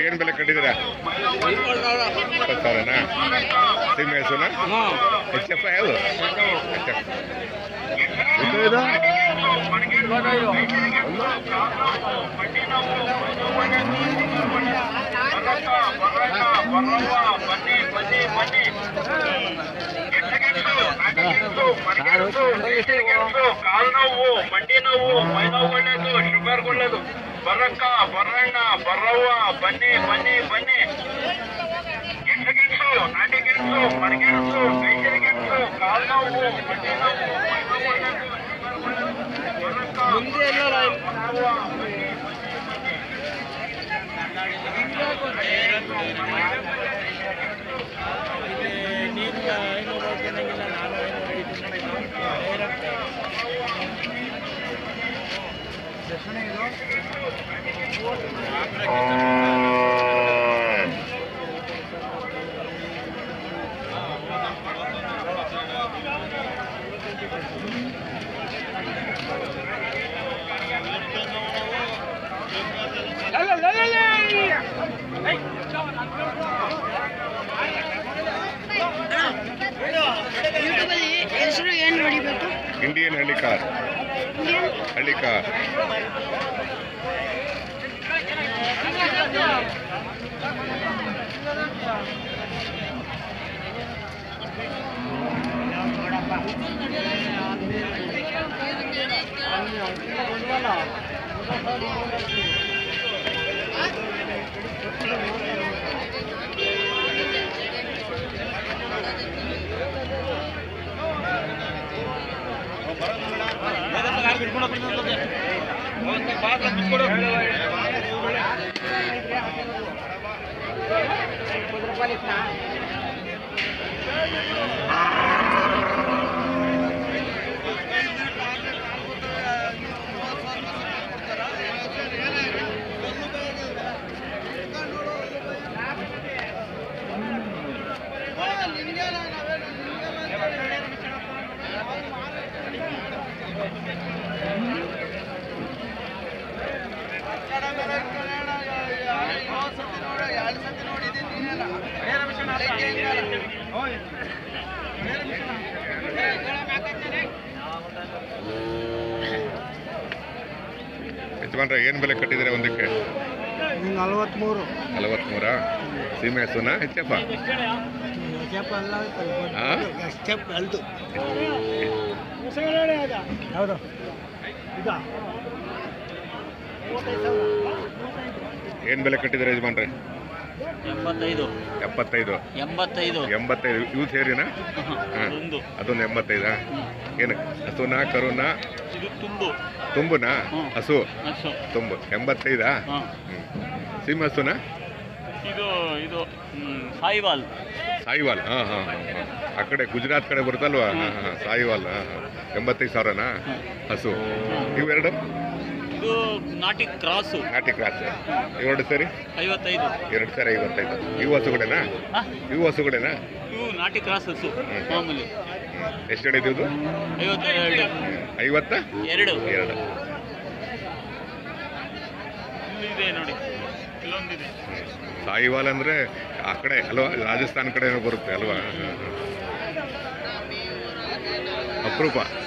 ಏನು ಬೆಲೆ ಕಟ್ಟಿದ್ದೀರಾ ಇಪ್ಪತ್ತು ಸಾವಿರನಾ ಸೀಮೆ ಹಸುನಾ ಎಚ್ ಎಫ್ ಯಾವುದು ಎಚ್ ಎಫ್ ಕಾಲು ನೋವು ಮಂಡಿ ನೋವು ಮೈ ನೋವು ಒಳ್ಳೇದು ಶುಗರ್ ಒಳ್ಳೇದು ಬರಕ್ಕ ಬರಣ್ಣ ಬರವ್ವ ಬನ್ನಿ ಬನ್ನಿ ಬನ್ನಿ ಗೆಣಸು ಗೆಣಸು ನಾಟಿ ಗೆಣಸು ಮರಗೆಣಸು ಬೇಸಿಗೆ ಗೆಣಸು ಕಾಲು ನೋವು ಮಂಡಿ ನೋವು ಮೈ ನೋವು ಒಳ್ಳೇದು ಶುಗರ್ ಒಳ್ಳೇದು ಬರಕ್ಕ ಬರವ್ವ ಬನ್ನಿ ಯೂಟ್ಯೂಬಲ್ಲಿ ಹೆಸರು ಏನು ನೋಡಿಬೇಕು ಇಂಡಿಯನ್ ಹಳ್ಳಿ ಕಾರ್ ಇಂಡಿಯನ್ ಹಳ್ಳಿ ಕಾರ್ ಯಜಮಾನ್ರೆ ಏನು ಬೆಲೆ ಕಟ್ಟಿದ್ದೀರಾ ಒಂದಕ್ಕೆ ನಲವತ್ಮೂರು ನಲವತ್ತ್ಮೂರಾ ಸೀಮೆ ಹಸುನಾ ಎಚ್ ಎಫ್ ಸ್ಟೆಪ್ ಅಲ್ಲ ಹಾ? ಸ್ಟೆಪ್ ಅಲ್ದು ಯಾವುದು ಇದಾ ಏನು ಬೆಲೆ ಕಟ್ಟಿದ್ದೀರಾ ಯಜಮಾನ್ರೆ ಎಂಬತ್ತೈದು ಎಪ್ಪತ್ತೈದು ಎಂಬತ್ತೈದು ಎಂಬತ್ತೈದು ಇವು ಸೇರಿನಾ ಹಾಂ ಒಂದು ಅದೊಂದು ಎಂಬತ್ತೈದಾ ಏನು ಹಸುನಾ ಕರುನಾ ಇದು ತುಂಬು ತುಂಬುನಾ ಹ್ಮ್. ಹಸು ಹಸು ತುಂಬು ಎಂಬತ್ತೈದಾ ಹಾಂ ಹ್ಞೂ ಸೀಮೆ ಹಸುನಾ ಇದು ಇದು ಹ್ಮ್, ಸಾಯಿವಾಲ್ ಸಾಯಿವಾಲ್ ಹಾಂ ಹಾಂ ಹಾಂ ಹಾಂ ಆ ಕಡೆ ಗುಜರಾತ್ ಕಡೆ ಬರುತ್ತಲ್ವಾ ಹಾಂ ಹಾಂ ಸಾಯಿವಾಲ್ ಹಾಂ ಹಾಂ ಎಂಬತ್ತೈದು ಸಾವಿರನಾ ಹಸು ಇವೆರಡು ಇದು ನಾಟಿ ಕ್ರಾಸು ನಾಟಿ ಕ್ರಾಸ್ ಎರಡು ಸರಿ ಐವತ್ತೈದು ಎರಡು ಸರಿ ಐವತ್ತೈದು ಇವು ಹಸುಗಳೇನಾ ಹಾ? ಇವು ಹಸುಗಳೇನಾ ಇವು ನಾಟಿ ಕ್ರಾಸ್ ಹಸು ಮಾಮೂಲಿ ಎಷ್ಟು ಹಿಡಿದು ಇದು ಐವತ್ತೆರಡು ಐವತ್ತ ಎರಡು ಎರಡು ಇಲ್ಲಿದೆ ನೋಡಿ ಇಲ್ಲೊಂದಿದೆ ಸಾಯಿವಾಲ್ ಅಂದರೆ ಆ ಕಡೆ ಅಲ್ವಾ ರಾಜಸ್ಥಾನ್ ಕಡೆ ಬರುತ್ತೆ ಅಲ್ವಾ ಅಪರೂಪ